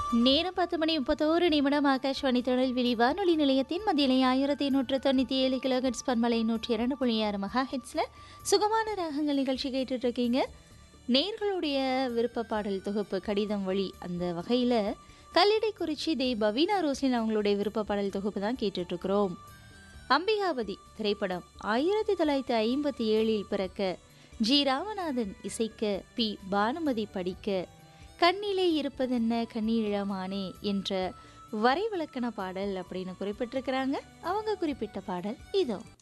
நேரம் பத்து மணி முப்பத்தோரு நிமிடம் ஆகாஷ்வாணி திருநெல்வேலி வானொலி நிலையத்தின் மத்தியிலே ஆயிரத்தி நூற்று தொண்ணூற்றி ஏழு கிலோ ஹெட்ஸ் பன்மலை நூற்றி இரண்டு புள்ளி ஆறு மெகா ஹெட்ஸில் சுகமான ராகங்கள் நிகழ்ச்சி கேட்டுட்டு இருக்கீங்க நேர்களுடைய விருப்ப பாடல் தொகுப்பு கடிதம் வழி அந்த வகையில் கல்லிடைக்குறிச்சி தே பவீனா ரோஸ்லின் அவங்களுடைய விருப்ப பாடல் தொகுப்பு தான் கேட்டுட்ருக்குறோம் அம்பிகாபதி திரைப்படம் ஆயிரத்தி தொள்ளாயிரத்தி ஐம்பத்தி ஏழில் பிறக்க ஜி ராமநாதன் இசைக்க பி பானுமதி படிக்க கண்ணிலே இருப்பதென்ன கண்ணீழமானே என்ற வரைவிலக்கண பாடல் அப்படின்னு குறிப்பிட்டிருக்கிறாங்க அவங்க குறிப்பிட்ட பாடல் இதோ